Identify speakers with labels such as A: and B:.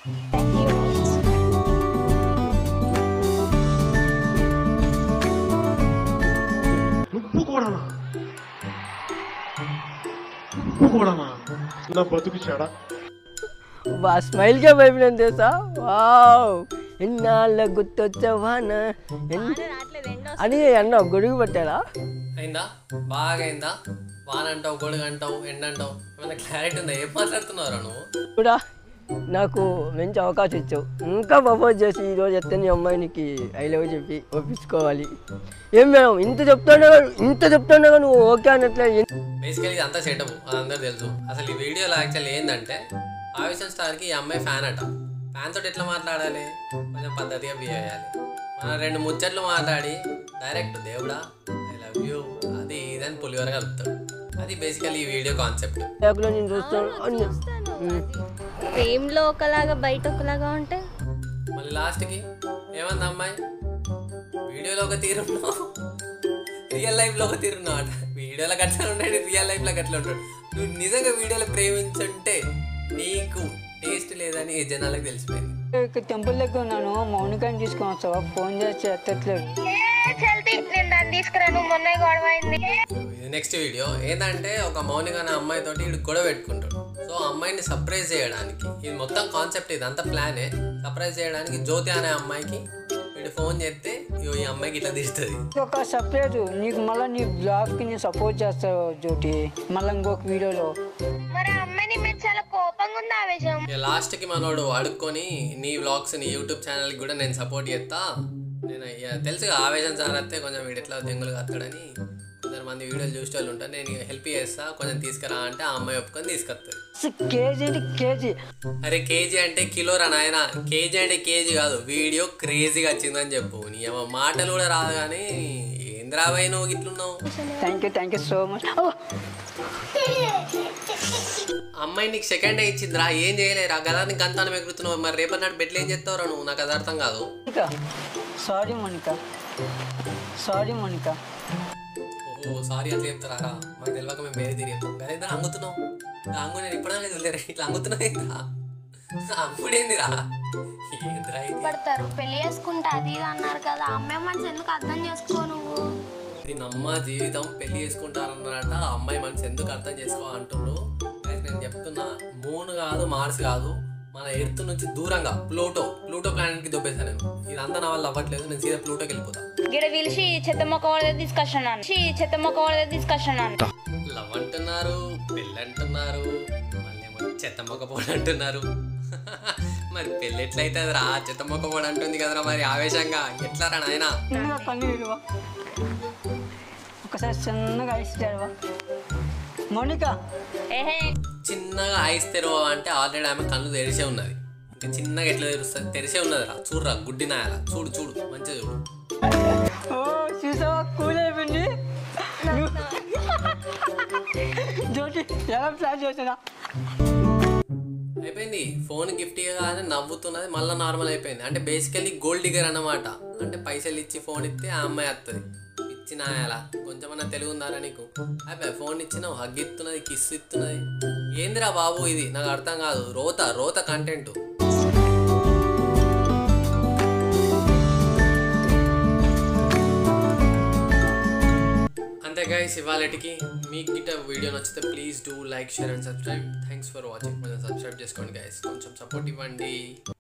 A: నువ్వు కూడానా నువ్వు కూడానా నా బతుకు చెడా
B: బా స్మైల్కే భయపడింది తెలుసా వావ్ ఎన్నాళ్ళ గుర్తొచ్చవానా ఎన్- అని అన్న గొడుగు పెట్టాడా
C: అయిందా బాగా అయిందా వాన అంటావు గొడుగు అంటావు ఎండ అంటావు ఏమైనా క్లారిటీ ఉందా ఏం మాట్లాడుతున్నావురా నువ్వు
B: కూడా నాకు మంచి అవకాశం ఇచ్చావు ఇంకా ప్రపోజ్ చేసి ఈరోజు ఎత్తే నీ అమ్మాయినికి ఐ లవ్ చెప్పి ఒప్పించుకోవాలి ఏం మేడం ఇంత చెప్తానే ఇంత చెప్తానే నువ్వు ఓకే అన్నట్లే ఎన్-
C: బేసికలీ ఇది అంతా సెటప్ అది అందరూ తెలుసు అసలు ఈ వీడియోలో యాక్చువల్ ఏంటంటే ఆవేశం స్టార్కి ఈ అమ్మాయి ఫ్యాన్ అట ఫ్యాన్ తోటి ఎట్లా మాట్లాడాలి కొంచెం పద్ధతిగా బిహేవ్ చేయాలి మనం రెండు ముచ్చట్లు మాట్లాడి డైరెక్ట్ దేవుడా ఐ లవ్ యూ అది ఇదని పులివర కలుపుతాడు అది బేసికలీ ఈ వీడియో కాన్సెప్ట్
B: బ్యాగ్లో నేను చూస్తాను అన్ని ఉమ్.
D: ఫ్రేమ్లో ఒకలాగా బయట ఒకలాగా ఉంటే
C: మళ్ళీ లాస్ట్కి ఏమంది అమ్మాయి వీడియోలో ఒక తీరున్నావు రియల్ లైఫ్లో ఒక తీరున్నావు అట వీడియోలో అట్లా ఉన్నాడు రియల్ లైఫ్లో అట్లా ఉంటాడు నువ్వు నిజంగా వీడియోలో ప్రేమించుంటే నీకు టేస్ట్ లేదని ఈ జనాలకు తెలిసిపోయింది
E: ఇక్కడ టెంపుల్ దగ్గర ఉన్నాను మౌనికాని తీసుకొని వస్తావా ఫోన్ చేసి ఎత్తట్లేదు
D: చల్తి నేను దాన్ని తీసుకురాను మొన్న గొడవ అయింది
C: ఇది నెక్స్ట్ వీడియో ఏంటంటే ఒక మౌనిక అనే అమ్మాయితోటి ఇడు గొడవ పెట్టుకుంటాడు సో ఆ అమ్మాయిని సర్ప్రైజ్ చేయడానికి ఇది మొత్తం కాన్సెప్ట్ ఇది అంతా ప్లానే సర్ప్రైజ్ చేయడానికి జ్యోతి అనే అమ్మాయికి వీడు ఫోన్ చేస్తే ఇగో ఈ అమ్మాయికి ఇట్లా తీస్తుంది
E: ఇది ఒక సపరేట్ నీకు మళ్ళీ నీ బ్లాగ్కి నేను సపోర్ట్ చేస్తావు జ్యోతి మళ్ళీ ఇంకొక వీడియోలో
D: మరి ఆ అమ్మాయిని మీద చాలా కోపంగా ఉంది ఆవేశం
C: ఇక లాస్ట్కి మనోడు అడుక్కొని నీ వ్లాగ్స్ నీ యూట్యూబ్ ఛానల్కి కూడా నేను సపోర్ట్ చేస్తా నేను ఇక తెలుసుగా ఆవేశం సార్ వస్తే కొంచెం వీడు ఎట్లా దెంగులు కత్తాడని కొందరు మంది వీడియోలు చూసే వాళ్ళు ఉంటారు నేను హెల్ప్ చేస్తా కొంచెం తీసుకురా అంటే ఆ అమ్మాయి ఒప్పుకొని తీసుకొస్తుంది
E: అసలు కేజీ అంటే కేజీ
C: అరే కేజీ అంటే కిలోరా నాయన కేజీ అంటే కేజీ కాదు వీడియో క్రేజీగా వచ్చిందని చెప్పు నీ ఏమో మాటలు కూడా రాదు కానీ ఏంద్రాబాయ్ నువ్వు ఇట్లున్నావు
E: thank you thank you so much
C: అమ్మాయి నీకు సెకండ్ డే ఇచ్చిందిరా ఏం చేయలేరా గదా నీకు గంతానం ఎగురుతున్నావు మరి రేపటి నాడు బెడ్లు ఏం చేస్తావురా నువ్వు నాకు అది అర్థం కాదు
E: Monika sorry Monika sorry Monika
C: oh sorry అట్లా చెప్తారా మాకు తెలియక మేము వేరే తిరిగి చెప్తాం కదా ఇద్దరు అంగుతున్నావు ఇలా అంగు నేను ఇప్పటిదాకా చూడలేరు ఇట్లా అంగుతున్నావు ఏంద్రా అప్పుడేందిరా ఏంద్రా ఇది
D: పడతారు పెళ్లి చేసుకుంటా అది ఇది అన్నారు కదా ఆ అమ్మాయి మనసు ఎందుకు అర్థం చేసుకో నువ్వు
C: దీని అమ్మ జీవితం పెళ్లి చేసుకుంటారన్నారట ఆ అమ్మాయి మనసు ఎందుకు అర్థం చేసుకో అంటుండ్రు Guys, నేను చెప్తున్నా మూన్ కాదు మార్స్ కాదు మన ఎర్త్ నుంచి దూరంగా ప్లూటో ప్లూటో ప్లానెట్ కి దొబ్బేసాను నేను ఇదంతా నా వల్ల అవ్వట్లేదు నేను సీదా ప్లూటోకి వెళ్ళిపోతా
F: గిడ పిలిచి చెత్త మొక్క వాళ్ళ డిస్కషన్ అని చెత్త మొక్క వాళ్ళ డిస్కషన్ అని
C: లవ్ అంటున్నారు పెళ్ళి అంటున్నారు మళ్ళీ ఏమో చెత్త మొక్క పోడు అంటున్నారు మరి పెళ్ళి ఎట్లయితుంది రా చెత్త మొక్క పోడు అంటుంది కదరా మరి ఆవేశంగా ఎట్లా రా నాయనా
E: చిన్నగా కళ్ళు విలువ ఒకసారి చిన్నగా ఇస్తాడువా మోనిక
F: ఏహే
C: చిన్నగా ఐస్ తెరవ అంటే ఆల్రెడీ ఆమె కళ్ళు తెరిసే ఉన్నది ఇంకా చిన్నగా ఎట్లా తెరుస్తుంది తెరిసే ఉన్నది రా చూడురా గుడ్డి నాయాల చూడు చూడు మంచిగా చూడు
E: ఓ చూసావా కూల్ అయిపోయింది జ్యోతి ఎలా ప్లాన్ చేసినా
C: అయిపోయింది ఫోన్ గిఫ్ట్ ఇవ్వగానే నవ్వుతున్నది మళ్ళీ నార్మల్ అయిపోయింది అంటే బేసికలీ గోల్డ్ డిగర్ అన్నమాట అంటే పైసలు ఇచ్చి ఫోన్ ఇస్తే ఆ అమ్మాయి వస్తుంది ఇచ్చిన అలా కొంచెమన్నా తెలుగు ఉందారా నీకు అయిపోయి ఫోన్ ఇచ్చినావు హగ్ ఇస్తున్నది కిస్ ఇస్తున్నది ఏందిరా బాబు ఇది నాకు అర్థం కాదు రోత రోత కంటెంట్ అంతే గైస్ ఇవాళకి మీకు గిట్ట వీడియో నచ్చితే please do like share and subscribe thanks for watching కొంచెం సబ్స్క్రైబ్ చేసుకోండి గైస్ కొంచెం సపోర్ట్ ఇవ్వండి